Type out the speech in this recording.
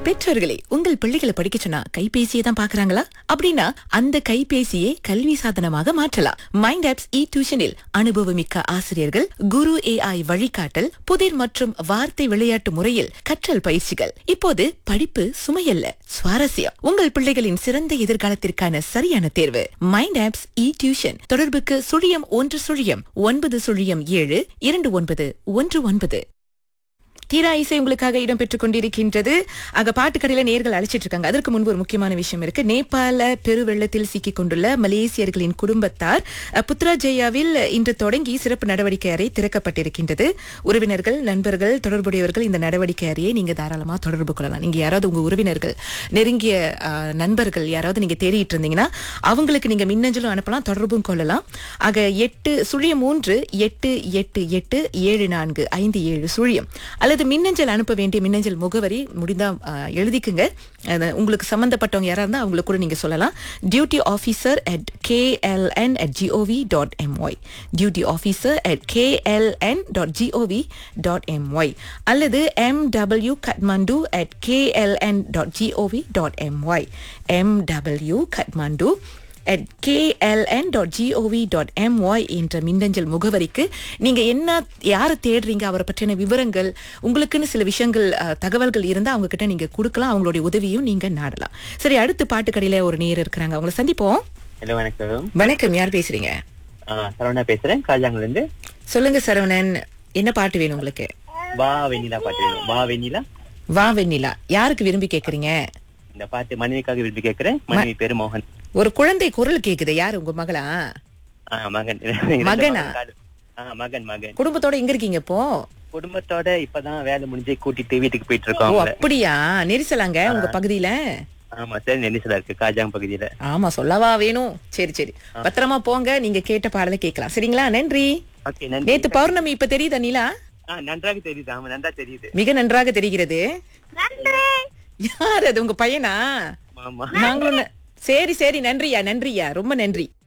பெற்றோர்களே உங்கள் பிள்ளைகளை படிக்க சொன்னா கைபேசியை தான் பாக்குறாங்களா அப்படின்னா அந்த கைபேசியை கல்வி சாதனமாக மாற்றலாம் மைண்ட் ஆப்ஸ் இ டியூஷனில் அனுபவமிக்க ஆசிரியர்கள் குரு ஏஐ வழிகாட்டல் புதிர் மற்றும் வார்த்தை விளையாட்டு முறையில் கற்றல் பயிற்சிகள் இப்போது படிப்பு சுமையல்ல சுவாரஸ்யம் உங்கள் பிள்ளைகளின் சிறந்த எதிர்காலத்திற்கான சரியான தேர்வு மைண்ட் ஆப்ஸ் இ டியூஷன் தொடர்புக்கு சுழியம் ஒன்று சுழியம் ஒன்பது சுழியம் ஏழு இரண்டு ஒன்பது ஒன்று ஒன்பது தீரா இசை உங்களுக்காக இடம் பெற்றுக் கொண்டிருக்கின்றது அங்க பாட்டுக்கடையில நேர்கள் அழைச்சிட்டு இருக்காங்க அதற்கு முன்பு ஒரு முக்கியமான விஷயம் இருக்கு நேபாள பெருவெள்ளத்தில் சிக்கிக் கொண்டுள்ள மலேசியர்களின் குடும்பத்தார் அஹ், புத்ராஜயாவில் இன்று தொடங்கி சிறப்பு நடவடிக்கை அறை திறக்கப்பட்டிருக்கின்றது உறவினர்கள் நண்பர்கள் தொடர்புடையவர்கள் இந்த நடவடிக்கை அறையை நீங்க தாராளமா தொடர்பு கொள்ளலாம் நீங்க யாராவது உங்க உறவினர்கள் நெருங்கிய அஹ், நண்பர்கள் யாராவது நீங்க தேடிட்டு இருந்தீங்கன்னா அவங்களுக்கு நீங்க மின்னஞ்சலும் அனுப்பலாம் தொடர்பும் கொள்ளலாம் ஆக எட்டு சுழியம் மூன்று எட்டு எட்டு எட்டு ஏழு நான்கு ஐந்து ஏழு சுழியம் அல்லது மின்னஞ்சல் அனுப்ப வேண்டிய மின்னஞ்சல் முகவரி முடிந்தா அஹ், எழுதிக்குங்க அது உங்களுக்கு சம்பந்தப்பட்டவங்க யாரா இருந்தா அவங்களுக்கு கூட நீங்க சொல்லலாம் duty officer at KLN at GOV dot MY duty officer at KLN dot GOV dot MY அல்லது M W Kathmandu at KLN dot GOV dot MY M W Kathmandu at kln.gov.my என்ற மின்னஞ்சல் முகவரிக்கு நீங்க என்ன யாரை தேடுறீங்க அவரை பற்றின விவரங்கள் உங்களுக்குன்னு சில விஷயங்கள் அஹ், தகவல்கள் இருந்தா அவங்க கிட்ட நீங்க கொடுக்கலாம் அவங்களுடைய உதவியும் நீங்க நாடலாம் சரி அடுத்து பாட்டு கடையில ஒரு நேர் இருக்கிறாங்க அவங்கள சந்திப்போம் ஹலோ வணக்கம் வணக்கம் யார் பேசுறீங்க ஆ, சரவணா பேசுறேன் காஜாங்கல இருந்து சொல்லுங்க சரவணன் என்ன பாட்டு வேணும் உங்களுக்கு வா வெண்ணிலா பாட்டு வேணும் வா வெண்ணிலா வா வெண்ணிலா யாருக்கு விரும்பி கேக்குறீங்க இந்த பாட்டு மனைவிக்காக விரும்பி கேட்கிறேன் மனைவி பேரு மோகன் ஒரு குழந்தை குரல் கேக்குது யாரு உங்க மகளா ஆ, மகன் மகனா? ஆ, மகன் மகன் குடும்பத்தோட எங்க இருக்கீங்க இப்போ குடும்பத்தோட இப்பதான் வேலை முடிஞ்சு கூட்டிட்டு வீட்டுக்கு போயிட்டு ஓ இருக்கோம் அவங்கள. அப்படியா நெரிசலாங்க உங்க பகுதியில ஆமா சார் நெரிசலா இருக்கு காஜாங் பகுதியில ஆமா சொல்லவா வேணும் சரி சரி பத்திரமா போங்க நீங்க கேட்ட பாடலை கேட்கலாம் சரிங்களா நன்றி ஓகே நன்றி நேத்து பௌர்ணமி இப்ப தெரியுதா நீலா ஆ, நன்றாக தெரியுது ஆமா நன்றா தெரியுது மிக நன்றாக தெரிகிறது யார் அது உங்க பையனா ஆமா நாங்களும் ந- சரி சரி நன்றியா நன்றியா ரொம்ப நன்றி